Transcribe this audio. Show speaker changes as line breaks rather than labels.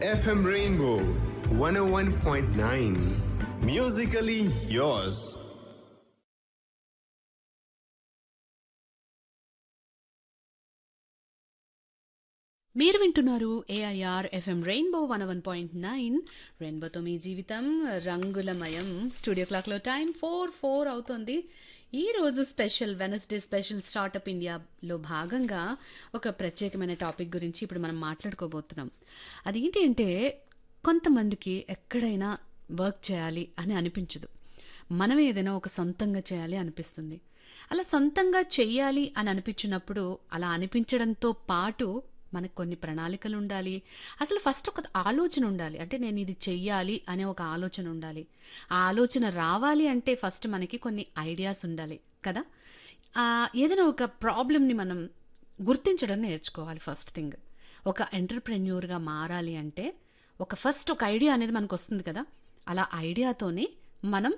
FM Rainbow 101.9. Musically yours.
మీరు వింటున్నారు AIR FM rainbow one one point nine రెయిన్బోతో మీ జీవితం రంగులమయం స్టూడియో క్లాక్లో టైం ఫోర్ ఫోర్ అవుతుంది ఈ రోజు స్పెషల్ వెనస్డే స్పెషల్ స్టార్టప్ ఇండియాలో భాగంగా ఒక ప్రత్యేకమైన టాపిక్ గురించి ఇప్పుడు మనం మాట్లాడుకోబోతున్నాం అదేంటి అంటే కొంతమందికి ఎక్కడైనా వర్క్ చేయాలి అని అనిపించదు మనం ఏదైనా ఒక సొంతంగా చేయాలి అనిపిస్తుంది అలా సొంతంగా చెయ్యాలి అని అనిపించినప్పుడు అలా అనిపించడంతో పాటు మనకు కొన్ని ప్రణాళికలు ఉండాలి అసలు ఫస్ట్ ఒక ఆలోచన ఉండాలి అంటే నేను ఇది చెయ్యాలి అనే ఒక ఆలోచన ఉండాలి ఆ ఆలోచన రావాలి అంటే ఫస్ట్ మనకి కొన్ని ఐడియాస్ ఉండాలి కదా ఆ, ఏదైనా ఒక ప్రాబ్లమ్ని మనం గుర్తించడం నేర్చుకోవాలి ఫస్ట్ థింగ్ ఒక ఎంటర్ప్రెన్యూర్గా మారాలి అంటే ఒక ఫస్ట్ ఒక ఐడియా అనేది మనకు వస్తుంది కదా అలా ఐడియాతోనే మనం